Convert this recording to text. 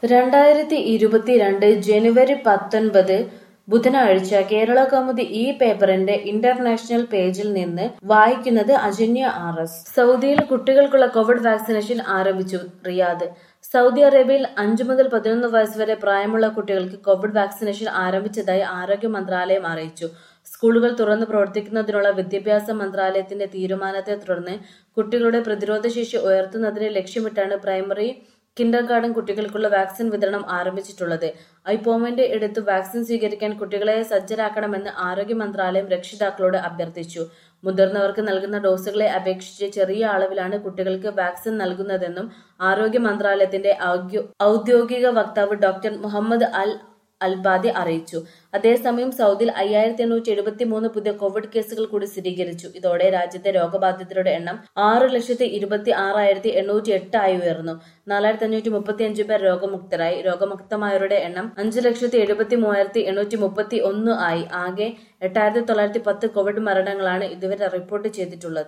രണ്ടായിരത്തി ഇരുപത്തിരണ്ട് ജനുവരി പത്തൊൻപത് ബുധനാഴ്ച കേരള കൗമുദി ഈ പേപ്പറിന്റെ ഇന്റർനാഷണൽ പേജിൽ നിന്ന് വായിക്കുന്നത് അജന്യ ആർ എസ് സൗദിയിൽ കുട്ടികൾക്കുള്ള കോവിഡ് വാക്സിനേഷൻ ആരംഭിച്ചു റിയാദ് സൗദി അറേബ്യയിൽ അഞ്ചു മുതൽ പതിനൊന്ന് വയസ്സ് വരെ പ്രായമുള്ള കുട്ടികൾക്ക് കോവിഡ് വാക്സിനേഷൻ ആരംഭിച്ചതായി ആരോഗ്യ മന്ത്രാലയം അറിയിച്ചു സ്കൂളുകൾ തുറന്നു പ്രവർത്തിക്കുന്നതിനുള്ള വിദ്യാഭ്യാസ മന്ത്രാലയത്തിന്റെ തീരുമാനത്തെ തുടർന്ന് കുട്ടികളുടെ പ്രതിരോധശേഷി ഉയർത്തുന്നതിന് ലക്ഷ്യമിട്ടാണ് പ്രൈമറി കിൻഡർ ഗാർഡൻ കുട്ടികൾക്കുള്ള വാക്സിൻ വിതരണം ആരംഭിച്ചിട്ടുള്ളത് ഐപോമിന്റെ എടുത്ത് വാക്സിൻ സ്വീകരിക്കാൻ കുട്ടികളെ സജ്ജരാക്കണമെന്ന് ആരോഗ്യ മന്ത്രാലയം രക്ഷിതാക്കളോട് അഭ്യർത്ഥിച്ചു മുതിർന്നവർക്ക് നൽകുന്ന ഡോസുകളെ അപേക്ഷിച്ച് ചെറിയ അളവിലാണ് കുട്ടികൾക്ക് വാക്സിൻ നൽകുന്നതെന്നും ആരോഗ്യ മന്ത്രാലയത്തിന്റെ ഔദ്യോ- ഔദ്യോഗിക വക്താവ് ഡോക്ടർ മുഹമ്മദ് അൽ അൽബാദി അറിയിച്ചു അതേസമയം സൗദിയിൽ അയ്യായിരത്തി എണ്ണൂറ്റി എഴുപത്തി മൂന്ന് പുതിയ കോവിഡ് കേസുകൾ കൂടി സ്ഥിരീകരിച്ചു ഇതോടെ രാജ്യത്തെ രോഗബാധിതരുടെ എണ്ണം ആറ് ലക്ഷത്തി ഇരുപത്തി ആറായിരത്തി എണ്ണൂറ്റി എട്ട് ആയി ഉയർന്നു നാലായിരത്തി അഞ്ഞൂറ്റി മുപ്പത്തി അഞ്ച് പേർ രോഗമുക്തരായി രോഗമുക്തമായവരുടെ എണ്ണം അഞ്ച് ലക്ഷത്തി എഴുപത്തി മൂവായിരത്തി എണ്ണൂറ്റി മുപ്പത്തി ഒന്ന് ആയി ആകെ എട്ടായിരത്തി തൊള്ളായിരത്തി പത്ത് കോവിഡ് മരണങ്ങളാണ് ഇതുവരെ റിപ്പോർട്ട് ചെയ്തിട്ടുള്ളത്